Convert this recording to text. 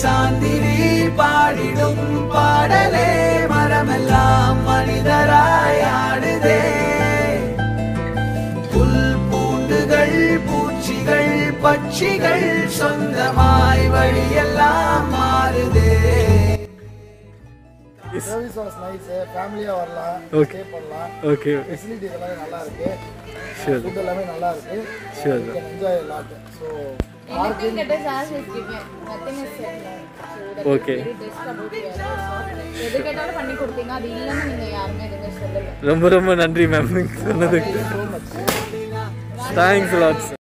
சாந்திரி பாடிடும் பாடலே மரமெல்லாம் மனிதராய் ஆடுதே புல் பூண்டுகள் பூச்சிகள் பட்சிகள் சொந்தமாய் வழியெல்லாம் மாறுதே சர்வீஸ் வாஸ் நைஸ் ஃபேமிலியாக வரலாம் Okay. ஸ்டே பண்ணலாம் ஓகே ஃபெசிலிட்டி எல்லாமே நல்லா இருக்கு Sure. ஃபுட் எல்லாமே நல்லா இருக்கு Sure. Enjoy lot so Anything that is as is given. Nothing is said no. So that Okay. is very best about your resort. எது கேட்டாலும் பண்ணி கொடுத்தீங்க அது இல்லைன்னு நீங்க யாருமே எதுவுமே சொல்லல ரொம்ப ரொம்ப நன்றி மேம் சொன்னதுக்கு தேங்க்ஸ் லாட்ஸ்